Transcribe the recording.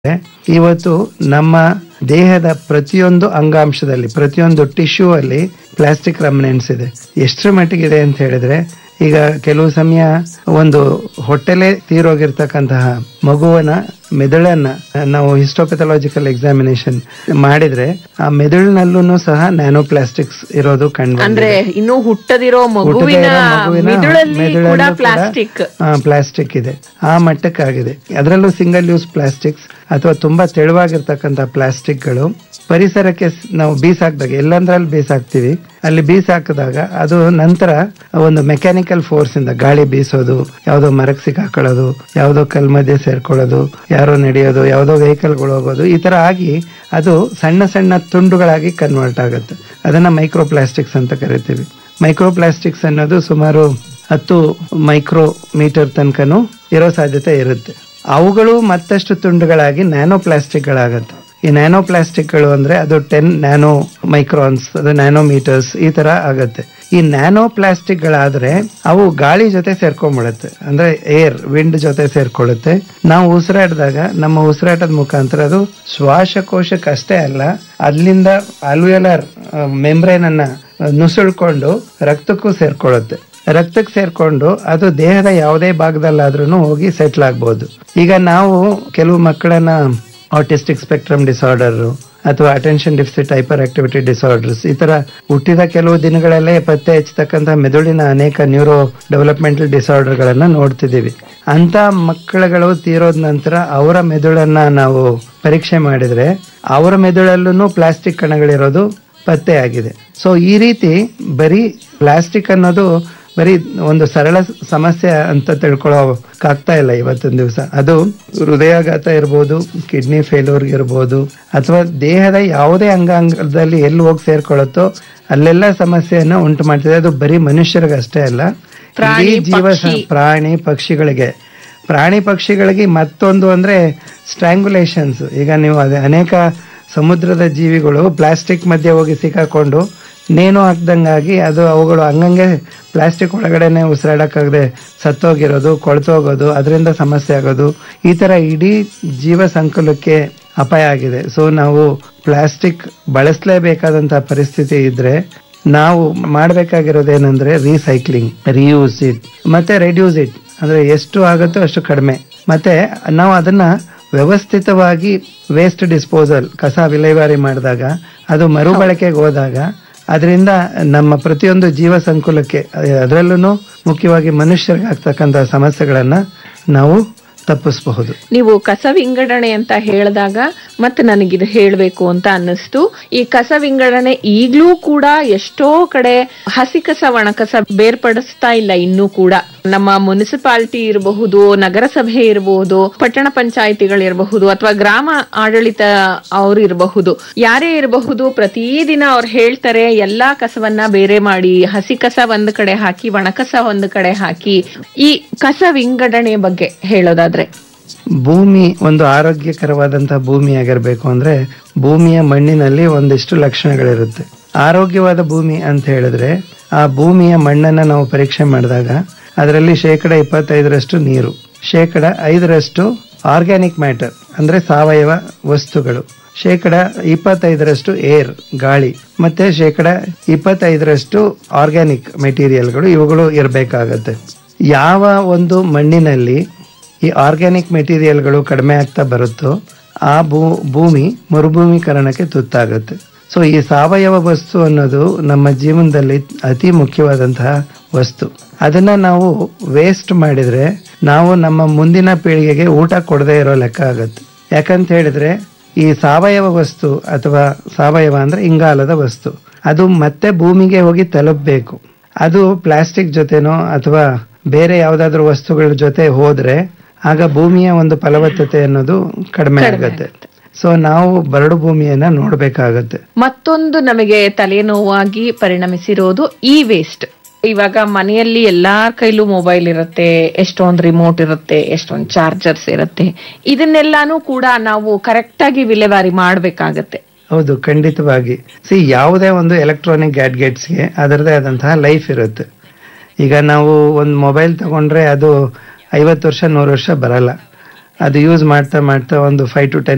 ಇವತ್ತು ನಮ್ಮ ದೇಹದ ಪ್ರತಿಯೊಂದು ಅಂಗಾಂಶದಲ್ಲಿ ಪ್ರತಿಯೊಂದು ಟಿಶ್ಯೂ ಅಲ್ಲಿ ಪ್ಲಾಸ್ಟಿಕ್ ರಮನೆನ್ಸ್ ಇದೆ ಎಷ್ಟರ ಮಟ್ಟಿಗಿದೆ ಅಂತ ಹೇಳಿದ್ರೆ ಈಗ ಕೆಲವು ಸಮಯ ಒಂದು ಹೊಟ್ಟೆಲೆ ತೀರೋಗಿರ್ತಕ್ಕಂತಹ ಮಗುವನ ಮೆದುಳನ್ನ ನಾವು ಹಿಸ್ಟೋಪೆಥಾಲಜಿಕಲ್ ಎಕ್ಸಾಮಿನೇಷನ್ ಮಾಡಿದ್ರೆ ಆ ಮೆದುಳಿನಲ್ಲೂ ಸಹ ನ್ಯಾನೋ ಪ್ಲಾಸ್ಟಿಕ್ಸ್ ಇರೋದು ಕಂಡು ಅಂದ್ರೆ ಇನ್ನು ಹುಟ್ಟದಿರೋ ಮಗುವಿನ ಮಿದುಳಲ್ಲಿ ಕೂಡ ಪ್ಲಾಸ್ಟಿಕ್ ಪ್ಲಾಸ್ಟಿಕ್ ಇದೆ ಆ ಮಟ್ಟಕ್ಕಾಗಿದೆ ಅದರಲ್ಲೂ ಸಿಂಗಲ್ ಯೂಸ್ ಪ್ಲಾಸ್ಟಿಕ್ಸ್ ಅಥವಾ ತುಂಬಾ ತೆಳುವಾಗಿರ್ತಕ್ಕಂಥ ಪ್ಲಾಸ್ಟಿಕ್ಗಳು ಪರಿಸರಕ್ಕೆ ಸ್- ನಾವು ಬೀಸಾಕ್ದಾಗ ಎಲ್ಲಂದ್ರಲ್ಲಿ ಬೀಸಾಕ್ತಿವಿ ಅಲ್ಲಿ ಬೀಸಾಕಿದಾಗ ಅದು ನಂತರ ಒಂದು ಮೆಕ್ಯಾನಿಕಲ್ ಫೋರ್ಸ್ ಇಂದ ಗಾಳಿ ಬೀಸೋದು ಯಾವುದೋ ಮರಕ್ಕೆ ಸಿಕ್ಕಾಕೊಳ್ಳೋದು ಯಾವುದೋ ಕಲ್ ಮಧ್ಯೆ ಸೇರ್ಕೊಳ್ಳೋದು ಯಾರೋ ನಡೆಯೋದು ಯಾವುದೋ ವೆಹಿಕಲ್ಗಳು ಹೋಗೋದು ಈ ತರ ಆಗಿ ಅದು ಸಣ್ಣ ಸಣ್ಣ ತುಂಡುಗಳಾಗಿ ಕನ್ವರ್ಟ್ ಆಗುತ್ತೆ ಅದನ್ನ ಮೈಕ್ರೋ ಪ್ಲಾಸ್ಟಿಕ್ಸ್ ಅಂತ ಕರಿತೀವಿ ಮೈಕ್ರೋ ಪ್ಲಾಸ್ಟಿಕ್ಸ್ ಅನ್ನೋದು ಸುಮಾರು ಹತ್ತು ಮೈಕ್ರೋ ಮೀಟರ್ ತನಕನೂ ಇರೋ ಸಾಧ್ಯತೆ ಇರುತ್ತೆ ಅವುಗಳು ಮತ್ತಷ್ಟು ತುಂಡುಗಳಾಗಿ ನ್ಯಾನೋ ಪ್ಲಾಸ್ಟಿಕ್ಗಳಾಗತ್ತೆ ಈ ನ್ಯಾನೋ ಪ್ಲಾಸ್ಟಿಕ್ಗಳು ಅಂದ್ರೆ ಅದು ಟೆನ್ ನ್ಯಾನೋ ಮೈಕ್ರಾನ್ಸ್ ಅದು ನ್ಯಾನೋ ಮೀಟರ್ಸ್ ಈ ತರ ಆಗತ್ತೆ ಈ ನ್ಯಾನೋ ಪ್ಲಾಸ್ಟಿಕ್ಗಳಾದ್ರೆ ಅವು ಗಾಳಿ ಜೊತೆ ಸೇರ್ಕೊಂಡ್ಬಿಡುತ್ತೆ ಅಂದ್ರೆ ಏರ್ ವಿಂಡ್ ಜೊತೆ ಸೇರ್ಕೊಳ್ಳುತ್ತೆ ನಾವು ಉಸಿರಾಡಿದಾಗ ನಮ್ಮ ಉಸಿರಾಟದ ಮುಖಾಂತರ ಅದು ಶ್ವಾಸಕೋಶಕ್ಕೆ ಅಷ್ಟೇ ಅಲ್ಲ ಅಲ್ಲಿಂದ ಅಲ್ವಿಯಲರ್ ಮೆಂಬ್ರೇನ್ ಅನ್ನ ನುಸುಳ್ಕೊಂಡು ರಕ್ತಕ್ಕೂ ಸೇರ್ಕೊಳ್ಳುತ್ತೆ ರಕ್ತಕ್ಕೆ ಸೇರ್ಕೊಂಡು ಅದು ದೇಹದ ಯಾವುದೇ ಭಾಗದಲ್ಲಾದ್ರೂ ಹೋಗಿ ಸೆಟ್ಲ್ ಆಗ್ಬೋದು ಈಗ ನಾವು ಕೆಲವು ಮಕ್ಕಳನ್ನ ಆಟಿಸ್ಟಿಕ್ ಸ್ಪೆಕ್ಟ್ರಮ್ ಡಿಸಾರ್ಡರ್ ಅಥವಾ attention deficit hyperactivity disorders ಈ ತರ ಹುಟ್ಟಿದ ಕೆಲವು ದಿನಗಳಲ್ಲೇ ಪತ್ತೆ ಹಚ್ಚತಕ್ಕಂಥ ಮೆದುಳಿನ ಅನೇಕ ನ್ಯೂರೋ ಡೆವಲಪ್ಮೆಂಟಲ್ ಡಿಸಾರ್ಡರ್ ಗಳನ್ನ ನೋಡ್ತಿದ್ದೀವಿ ಅಂತ ಮಕ್ಕಳುಗಳು ತೀರೋದ ನಂತರ ಅವರ ಮೆದುಳನ್ನ ನಾವು ಪರೀಕ್ಷೆ ಮಾಡಿದ್ರೆ ಅವರ ಮೆದುಳಲ್ಲೂ ಪ್ಲಾಸ್ಟಿಕ್ ಕಣಗಳಿರೋದು ಪತ್ತೆ ಆಗಿದೆ ಸೊ ಈ ರೀತಿ ಬರೀ ಪ್ಲಾಸ್ಟಿಕ್ ಅನ್ನೋದು ಬರೀ ಒಂದು ಸರಳ ಸಮಸ್ಯೆ ಅಂತ ತಿಳ್ಕೊಳ್ಳೋಕಾಗ್ತಾ ಇಲ್ಲ ಇವತ್ತಿನ ದಿವಸ ಅದು ಹೃದಯಾಘಾತ ಇರ್ಬೋದು ಕಿಡ್ನಿ ಫೇಲ್ಯೂರ್ ಇರ್ಬೋದು ಅಥವಾ ದೇಹದ ಯಾವುದೇ ಅಂಗಾಂಗದಲ್ಲಿ ಎಲ್ಲಿ ಹೋಗಿ ಸೇರ್ಕೊಳ್ಳುತ್ತೋ ಅಲ್ಲೆಲ್ಲ ಸಮಸ್ಯೆಯನ್ನ ಉಂಟು ಮಾಡ್ತಿದೆ ಅದು ಬರೀ ಮನುಷ್ಯರಿಗಷ್ಟೇ ಅಲ್ಲ ಪ್ರಾಣಿ, ಇಡೀ ಜೀವ ಪಕ್ಷಿ. ಪ್ರಾಣಿ ಪಕ್ಷಿಗಳಿಗೆ ಪ್ರಾಣಿ ಪಕ್ಷಿಗಳಿಗೆ ಮತ್ತೊಂದು ಅಂದ್ರೆ ಸ್ಟ್ರ್ಯಾಂಗುಲೇಷನ್ಸ್ ಈಗ ನೀವು ಅದೇ ಅನೇಕ ಸಮುದ್ರದ ಜೀವಿಗಳು ಪ್ಲಾಸ್ಟಿಕ್ ಮಧ್ಯೆ ಹೋಗಿ ಸಿಕ್ಕಾಕೊಂಡು ನೇಣು ಹಾಕ್ದಂಗಾಗಿ ಅದು ಅವುಗಳು ಹಂಗಂಗೆ ಪ್ಲಾಸ್ಟಿಕ್ ಒಳಗಡೆನೆ ಉಸಿರಾಡಕ್ಕಾಗದೆ ಸತ್ತೋಗಿರೋದು ಕೊಳ್ತೋಗೋದು ಅದರಿಂದ ಸಮಸ್ಯೆ ಆಗೋದು ಈ ತರ ಇಡೀ ಜೀವ ಸಂಕುಲಕ್ಕೆ ಅಪಾಯ ಆಗಿದೆ ಸೊ ನಾವು ಪ್ಲಾಸ್ಟಿಕ್ ಬಳಸಲೇಬೇಕಾದಂತ ಪರಿಸ್ಥಿತಿ ಇದ್ರೆ ನಾವು ಮಾಡಬೇಕಾಗಿರೋದೇನೆಂದ್ರೆ ರೀಸೈಕ್ಲಿಂಗ್ ರಿಯೂಸ್ ಇಟ್ ಮತ್ತೆ ರೆಡ್ಯೂಸ್ ಇಟ್ ಅಂದ್ರೆ ಎಷ್ಟು ಆಗುತ್ತೋ ಅಷ್ಟು ಕಡಿಮೆ ಮತ್ತೆ ನಾವು ಅದನ್ನ ವ್ಯವಸ್ಥಿತವಾಗಿ ವೇಸ್ಟ್ ಡಿಸ್ಪೋಸಲ್ ಕಸ ವಿಲೇವಾರಿ ಮಾಡಿದಾಗ ಅದು ಮರುಬಳಕೆಗೆ ಹೋದಾಗ ಅದರಿಂದ ನಮ್ಮ ಪ್ರತಿಯೊಂದು ಜೀವ ಸಂಕುಲಕ್ಕೆ ಅದರಲ್ಲೂ ಮುಖ್ಯವಾಗಿ ಮನುಷ್ಯರಿಗೆ ಆಗ್ತಕ್ಕಂಥ ಸಮಸ್ಯೆಗಳನ್ನ ನಾವು ತಪ್ಪಿಸಬಹುದು ನೀವು ಕಸ ವಿಂಗಡಣೆ ಅಂತ ಹೇಳಿದಾಗ ಮತ್ತೆ ನನಗಿದು ಹೇಳಬೇಕು ಅಂತ ಅನ್ನಿಸ್ತು ಈ ಕಸ ವಿಂಗಡಣೆ ಈಗ್ಲೂ ಕೂಡ ಎಷ್ಟೋ ಕಡೆ ಹಸಿ ಕಸ ಒಣ ಕಸ ಬೇರ್ಪಡಿಸ್ತಾ ಇಲ್ಲ ಇನ್ನೂ ಕೂಡ ನಮ್ಮ ಮುನ್ಸಿಪಾಲಿಟಿ ಇರಬಹುದು ನಗರಸಭೆ ಇರಬಹುದು ಪಟ್ಟಣ ಪಂಚಾಯಿತಿಗಳಿರಬಹುದು ಅಥವಾ ಗ್ರಾಮ ಆಡಳಿತ ಅವ್ರು ಇರಬಹುದು ಯಾರೇ ಇರಬಹುದು ಪ್ರತಿದಿನ ಅವ್ರು ಹೇಳ್ತಾರೆ ಎಲ್ಲಾ ಕಸವನ್ನ ಬೇರೆ ಮಾಡಿ ಹಸಿ ಕಸ ಒಂದ್ ಕಡೆ ಹಾಕಿ ಒಣ ಕಸ ಒಂದ್ ಕಡೆ ಹಾಕಿ ಈ ಕಸ ವಿಂಗಡಣೆ ಬಗ್ಗೆ ಹೇಳೋದಾದ್ರೆ ಭೂಮಿ ಒಂದು ಆರೋಗ್ಯಕರವಾದಂತಹ ಭೂಮಿ ಆಗಿರ್ಬೇಕು ಅಂದ್ರೆ ಭೂಮಿಯ ಮಣ್ಣಿನಲ್ಲಿ ಒಂದಿಷ್ಟು ಲಕ್ಷಣಗಳಿರುತ್ತೆ ಆರೋಗ್ಯವಾದ ಭೂಮಿ ಅಂತ ಹೇಳಿದ್ರೆ ಆ ಭೂಮಿಯ ಮಣ್ಣನ್ನ ನಾವು ಪರೀಕ್ಷೆ ಮಾಡಿದಾಗ ಅದರಲ್ಲಿ ಶೇಕಡ ಇಪ್ಪತ್ತೈದರಷ್ಟು ನೀರು ಶೇಕಡ ಐದರಷ್ಟು ಆರ್ಗ್ಯಾನಿಕ್ ಮ್ಯಾಟರ್ ಅಂದ್ರೆ ಸಾವಯವ ವಸ್ತುಗಳು ಶೇಕಡ ಇಪ್ಪತ್ತೈದರಷ್ಟು ಏರ್ ಗಾಳಿ ಮತ್ತೆ ಶೇಕಡ ಇಪ್ಪತ್ತೈದರಷ್ಟು ಆರ್ಗ್ಯಾನಿಕ್ ಮೆಟೀರಿಯಲ್ಗಳು ಇವುಗಳು ಇರಬೇಕಾಗತ್ತೆ ಯಾವ ಒಂದು ಮಣ್ಣಿನಲ್ಲಿ ಈ ಆರ್ಗ್ಯಾನಿಕ್ ಮೆಟೀರಿಯಲ್ಗಳು ಕಡಿಮೆ ಆಗ್ತಾ ಬರುತ್ತೋ ಆ ಭೂ ಭೂಮಿ ಮರುಭೂಮೀಕರಣಕ್ಕೆ ತುತ್ತಾಗುತ್ತೆ ಸೊ ಈ ಸಾವಯವ ವಸ್ತು ಅನ್ನೋದು ನಮ್ಮ ಜೀವನದಲ್ಲಿ ಅತಿ ಮುಖ್ಯವಾದಂತಹ ವಸ್ತು ಅದನ್ನ ನಾವು ವೇಸ್ಟ್ ಮಾಡಿದ್ರೆ ನಾವು ನಮ್ಮ ಮುಂದಿನ ಪೀಳಿಗೆಗೆ ಊಟ ಕೊಡದೇ ಇರೋ ಲೆಕ್ಕ ಆಗುತ್ತೆ ಯಾಕಂತ ಹೇಳಿದ್ರೆ ಈ ಸಾವಯವ ವಸ್ತು ಅಥವಾ ಸಾವಯವ ಅಂದ್ರೆ ಇಂಗಾಲದ ವಸ್ತು ಅದು ಮತ್ತೆ ಭೂಮಿಗೆ ಹೋಗಿ ತಲುಪಬೇಕು ಅದು ಪ್ಲಾಸ್ಟಿಕ್ ಜೊತೆನೋ ಅಥವಾ ಬೇರೆ ಯಾವ್ದಾದ್ರು ವಸ್ತುಗಳ ಜೊತೆ ಹೋದ್ರೆ ಆಗ ಭೂಮಿಯ ಒಂದು ಫಲವತ್ತತೆ ಅನ್ನೋದು ಕಡಿಮೆ ಆಗುತ್ತೆ ಸೊ ನಾವು ಬರಡು ಭೂಮಿಯನ್ನ ನೋಡ್ಬೇಕಾಗತ್ತೆ ಮತ್ತೊಂದು ನಮಗೆ ತಲೆನೋವಾಗಿ ಪರಿಣಮಿಸಿರೋದು ಈ ವೇಸ್ಟ್ ಇವಾಗ ಮನೆಯಲ್ಲಿ ಎಲ್ಲಾರ್ ಕೈಲೂ ಮೊಬೈಲ್ ಇರುತ್ತೆ ಎಷ್ಟೊಂದ್ ರಿಮೋಟ್ ಇರುತ್ತೆ ಎಷ್ಟೊಂದ್ ಚಾರ್ಜರ್ಸ್ ಇರುತ್ತೆ ಇದನ್ನೆಲ್ಲಾನು ಕೂಡ ನಾವು ಕರೆಕ್ಟ್ ಆಗಿ ವಿಲೇವಾರಿ ಮಾಡ್ಬೇಕಾಗತ್ತೆ ಹೌದು ಖಂಡಿತವಾಗಿ ಸಿ ಯಾವುದೇ ಒಂದು ಎಲೆಕ್ಟ್ರಾನಿಕ್ ಗ್ಯಾಡ್ಗೆಟ್ಸ್ಗೆ ಅದರದೇ ಆದಂತಹ ಲೈಫ್ ಇರುತ್ತೆ ಈಗ ನಾವು ಒಂದು ಮೊಬೈಲ್ ತಗೊಂಡ್ರೆ ಅದು ಐವತ್ತು ವರ್ಷ ನೂರು ವರ್ಷ ಬರಲ್ಲ ಅದು ಯೂಸ್ ಮಾಡ್ತಾ ಮಾಡ್ತಾ ಒಂದು ಫೈವ್ ಟು ಟೆನ್